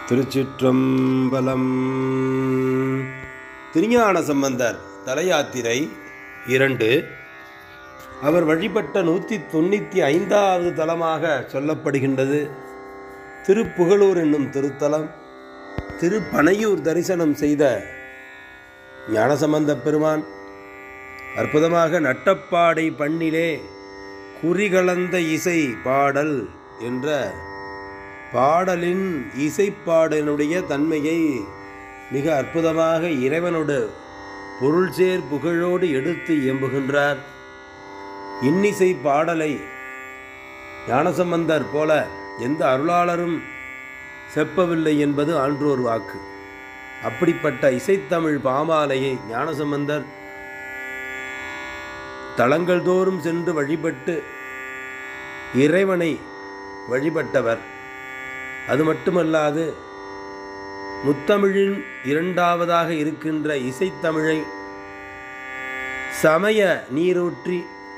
திருச்சிற்றம்பலம் திருஞான சம்பந்தர் தலையாத்திரை இரண்டு அவர் வழிபட்ட நூற்றி தொண்ணூற்றி ஐந்தாவது தலமாக சொல்லப்படுகின்றது திருப்புகழூர் என்னும் திருத்தலம் திருப்பனையூர் தரிசனம் செய்த ஞானசம்பந்த பெருமான் அற்புதமாக நட்டப்பாடை பண்ணிலே குறிகலந்த இசை பாடல் என்ற பாடலின் இசைப்பாடலினுடைய தன்மையை மிக அற்புதமாக இறைவனோடு பொருள் சேர் புகழோடு எடுத்து இயம்புகின்றார் இன்னிசை பாடலை ஞானசம்பந்தர் போல எந்த அருளாளரும் செப்பவில்லை என்பது ஆன்றோர் வாக்கு அப்படிப்பட்ட இசைத்தமிழ் பாமாலையை ஞானசம்பந்தர் தலங்கள் தோறும் சென்று வழிபட்டு இறைவனை வழிபட்டவர் அது மட்டுமல்லாது முத்தமிழின் இரண்டாவதாக இருக்கின்ற இசைத்தமிழை சமய நீரூற்றி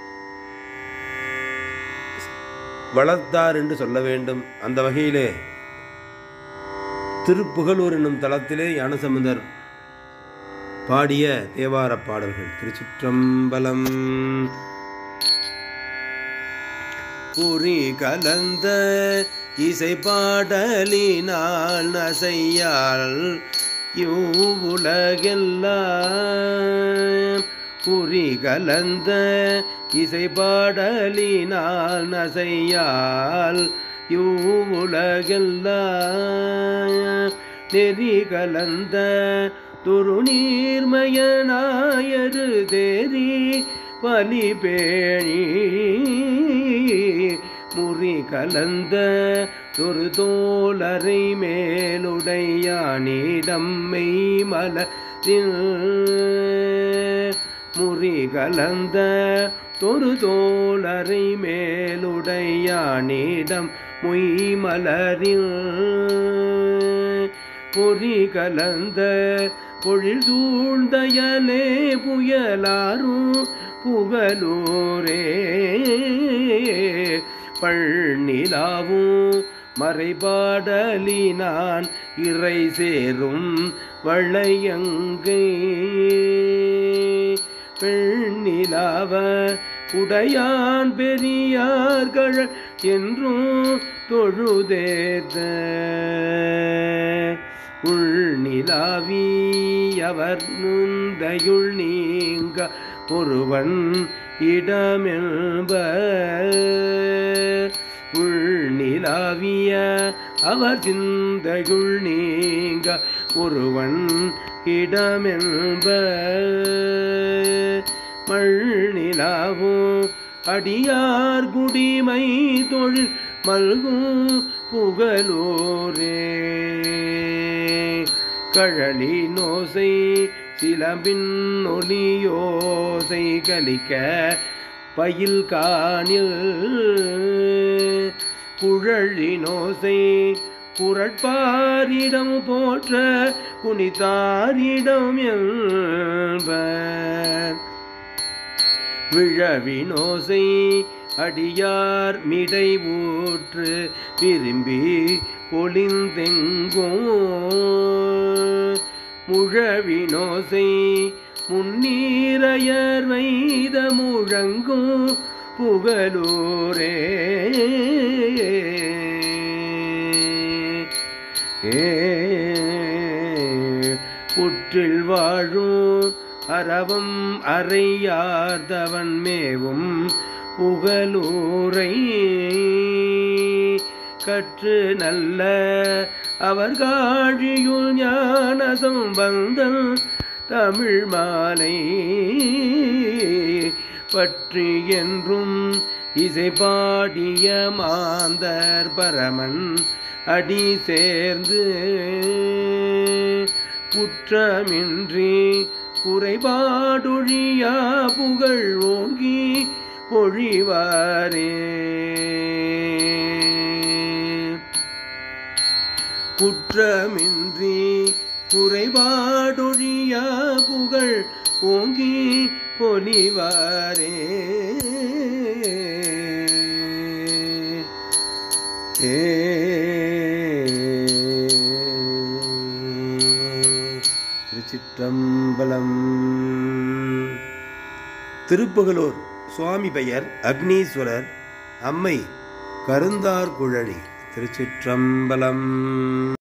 வளர்த்தார் என்று சொல்ல வேண்டும் அந்த வகையிலே திருப்புகலூர் என்னும் தளத்திலே ஞானசம்பந்தர் பாடிய தேவார பாடல்கள் திருச்சிற்றம்பலம் குறி கலந்த இசை பாடலினால் நசையால் இவ்வுலகெல்லாம் குறி கலந்த இசை பாடலினால் நசையால் இவ்வுலகெல்லாம் நெறி கலந்த துருநீர்மயனாயரு தேரி பலி பேணி முறி கலந்த ஒரு தோலரை மேலுடையானிடம்மை மலரில் முறி கலந்த தொரு தோலரை மேலுடையானிடம் மொய் மலரில் பொறி கலந்த பொழில் சூழ்ந்தயலே புயலாரும் புகலூரே பழ்நிலாவும் மறைபாடலினான் இறை சேரும் வளையங்கை பெண்ணிலாவ உடையான் பெரியார்கள் என்றும் தொழுதேத்த உள்நிலாவி அவர் முந்தையுள் நீங்க ஒருவன் இடமென்ப உள்நிலாவிய அவர் சிந்தையுள் நீங்க ஒருவன் இடமென்ப மழ்நிலாவும் அடியார் குடிமை தொழில் மல்கும் புகழோரே கழலி நோசை சிலம்பின் ஒளியோசை கலிக்க பயில் காணில் குழலி நோசை குரட்பாரிடம் போற்ற குனித்தாரிடம் என்பர் விழவினோசை அடியார் மிடை ஊற்று விரும்பி பொலிந்தெங்கோ முழவினோசை முன்னீரையர் வைத முழங்கும் புகழூரே ஏ புற்றில் வாழும் அறவும் அறையார்தவன் மேவும் புகழூரை கற்று நல்ல அவர் காழியுள் ஞான சம்பந்தம் தமிழ் மாலை பற்றி என்றும் இசை பாடிய மாந்தர் பரமன் அடி சேர்ந்து குற்றமின்றி குறைபாடொழியா புகழ் ஓங்கி பொழிவாரே குற்றமின்றி குறைபாடொழியா புகழ் ஓங்கி பொலிவாரே ஏ திருச்சிற்றம்பலம் திருப்புகலூர் சுவாமி பெயர் அக்னீஸ்வரர் அம்மை கருந்தார் குழலி திருச்சிற்றம்பலம்